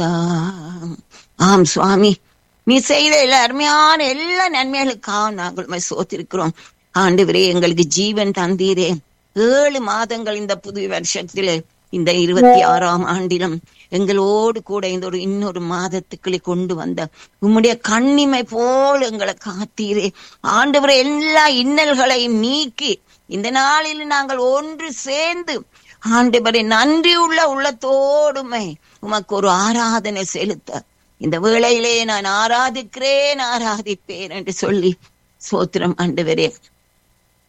ஆம் சுவாமி நீ செய்த எல்லா அருமையான எல்லா நன்மைகளுக்காக நாங்கள் உம்மை சோத்திருக்கிறோம் ஆண்டவரே எங்களுக்கு ஜீவன் தந்தீரே ஏழு மாதங்கள் இந்த புது வருஷத்திலே இந்த இருபத்தி ஆறாம் ஆண்டிலும் எங்களோடு கூட இந்த ஒரு இன்னொரு மாதத்துக்குள்ளே கொண்டு வந்த உம்முடைய கண்ணிமை போல் எங்களை காத்தீரே ஆண்டவரே எல்லா இன்னல்களையும் நீக்கி இந்த நாளில் நாங்கள் ஒன்று சேர்ந்து ஆண்டவரை நன்றி உள்ள உள்ளத்தோடுமை உமக்கு ஒரு ஆராதனை செலுத்த இந்த வேளையிலே நான் ஆராதிக்கிறேன் ஆராதிப்பேன் என்று சொல்லி சோத்திரம் ஆண்டவரே